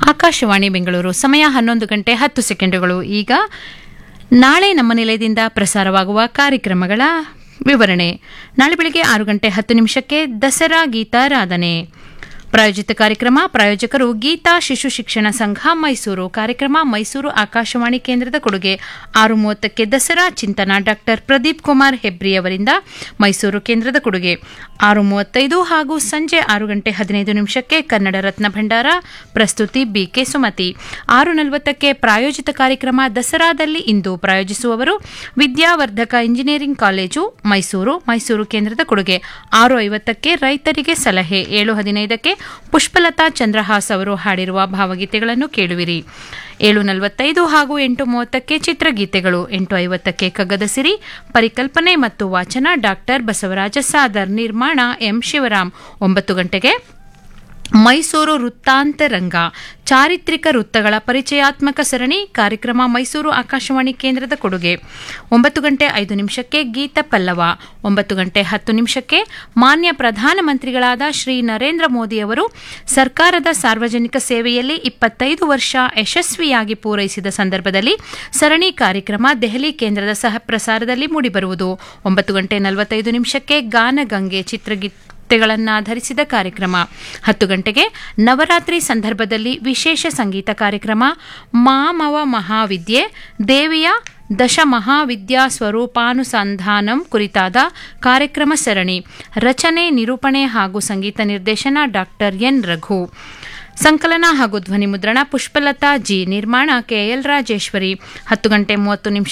ಆಕಾಶವಾಣಿ ಬೆಂಗಳೂರು ಸಮಯ ಹನ್ನೊಂದು ಗಂಟೆ ಹತ್ತು ಸೆಕೆಂಡುಗಳು ಈಗ ನಾಳೆ ನಮ್ಮ ನಿಲಯದಿಂದ ಪ್ರಸಾರವಾಗುವ ಕಾರ್ಯಕ್ರಮಗಳ ವಿವರಣೆ ನಾಳೆ ಬೆಳಗ್ಗೆ ಆರು ಗಂಟೆ ಹತ್ತು ನಿಮಿಷಕ್ಕೆ ದಸರಾ ಗೀತಾರಾಧನೆ ಪ್ರಾಯೋಜಿತ ಕಾರ್ಯಕ್ರಮ ಪ್ರಾಯೋಜಕರು ಗೀತಾ ಶಿಶು ಶಿಕ್ಷಣ ಸಂಘ ಮೈಸೂರು ಕಾರ್ಯಕ್ರಮ ಮೈಸೂರು ಆಕಾಶವಾಣಿ ಕೇಂದ್ರದ ಕೊಡುಗೆ ಆರು ಮೂವತ್ತಕ್ಕೆ ದಸರಾ ಚಿಂತನ ಡಾಕ್ಟರ್ ಪ್ರದೀಪ್ ಕುಮಾರ್ ಹೆಬ್ರಿ ಅವರಿಂದ ಮೈಸೂರು ಕೇಂದ್ರದ ಕೊಡುಗೆ ಆರು ಮೂವತ್ತೈದು ಹಾಗೂ ಸಂಜೆ ಆರು ಗಂಟೆ ಹದಿನೈದು ನಿಮಿಷಕ್ಕೆ ಕನ್ನಡ ರತ್ನ ಭಂಡಾರ ಪ್ರಸ್ತುತಿ ಬಿಕೆ ಸುಮತಿ ಆರು ನಲವತ್ತಕ್ಕೆ ಪ್ರಾಯೋಜಿತ ಕಾರ್ಯಕ್ರಮ ದಸರಾದಲ್ಲಿ ಇಂದು ಪ್ರಾಯೋಜಿಸುವವರು ವಿದ್ಯಾವರ್ಧಕ ಇಂಜಿನಿಯರಿಂಗ್ ಕಾಲೇಜು ಮೈಸೂರು ಮೈಸೂರು ಕೇಂದ್ರದ ಕೊಡುಗೆ ಆರು ಐವತ್ತಕ್ಕೆ ರೈತರಿಗೆ ಸಲಹೆ ಏಳು ಹದಿನೈದಕ್ಕೆ ಪುಷ್ಪಲತಾ ಚಂದ್ರಹಾಸ್ ಅವರು ಹಾಡಿರುವ ಭಾವಗೀತೆಗಳನ್ನು ಕೇಳುವಿರಿ ಏಳು ನಲವತ್ತೈದು ಹಾಗೂ ಎಂಟು ಮೂವತ್ತಕ್ಕೆ ಚಿತ್ರಗೀತೆಗಳು ಎಂಟು ಐವತ್ತಕ್ಕೆ ಕಗ್ಗದ ಸಿರಿ ಪರಿಕಲ್ಪನೆ ಮತ್ತು ವಾಚನ ಡಾಕ್ಟರ್ ಬಸವರಾಜ ಸಾದರ್ ನಿರ್ಮಾಣ ಎಂ ಶಿವರಾಮ್ ಒಂಬತ್ತು ಗಂಟೆಗೆ ಮೈಸೂರು ವೃತ್ತಾಂತರಂಗ ಚಾರಿತ್ರಿಕ ವೃತ್ತಗಳ ಪರಿಚಯಾತ್ಮಕ ಸರಣಿ ಕಾರ್ಯಕ್ರಮ ಮೈಸೂರು ಆಕಾಶವಾಣಿ ಕೇಂದ್ರದ ಕೊಡುಗೆ ಒಂಬತ್ತು ಗಂಟೆ ಐದು ನಿಮಿಷಕ್ಕೆ ಗೀತ ಪಲ್ಲವ ಒಂಬತ್ತು ಗಂಟೆ ಹತ್ತು ನಿಮಿಷಕ್ಕೆ ಮಾನ್ಯ ಪ್ರಧಾನಮಂತ್ರಿಗಳಾದ ಶ್ರೀ ನರೇಂದ್ರ ಮೋದಿ ಅವರು ಸರ್ಕಾರದ ಸಾರ್ವಜನಿಕ ಸೇವೆಯಲ್ಲಿ ಇಪ್ಪತ್ತೈದು ವರ್ಷ ಯಶಸ್ವಿಯಾಗಿ ಪೂರೈಸಿದ ಸಂದರ್ಭದಲ್ಲಿ ಸರಣಿ ಕಾರ್ಯಕ್ರಮ ದೆಹಲಿ ಕೇಂದ್ರದ ಸಹ ಪ್ರಸಾರದಲ್ಲಿ ಮೂಡಿಬರುವುದು ಒಂಬತ್ತು ಗಂಟೆ ನಲವತ್ತೈದು ನಿಮಿಷಕ್ಕೆ ಗಾನಗಂಗೆ ಚಿತ್ರಗೀತ ಗಳನ್ನಾಧರಿಸಿದ ಕಾರ್ಯಕ್ರಮ ಹತ್ತು ಗಂಟೆಗೆ ನವರಾತ್ರಿ ಸಂದರ್ಭದಲ್ಲಿ ವಿಶೇಷ ಸಂಗೀತ ಕಾರ್ಯಕ್ರಮ ಮಾಮವ ಮಹಾವಿದ್ಯೆ ದೇವಿಯ ದಶ ಮಹಾವಿದ್ಯಾ ಸ್ವರೂಪಾನುಸಂಧಾನಂ ಕುರಿತಾದ ಕಾರ್ಯಕ್ರಮ ಸರಣಿ ರಚನೆ ನಿರೂಪಣೆ ಹಾಗೂ ಸಂಗೀತ ನಿರ್ದೇಶನ ಡಾಕ್ಟರ್ ಎನ್ ರಘು ಸಂಕಲನ ಹಾಗೂ ಧ್ವನಿ ಮುದ್ರಣ ಪುಷ್ಪಲತಾ ಜಿ ನಿರ್ಮಾಣ ಕೆಎಲ್ ರಾಜೇಶ್ವರಿ ಹತ್ತು ಗಂಟೆ ಮೂವತ್ತು ನಿಮಿಷ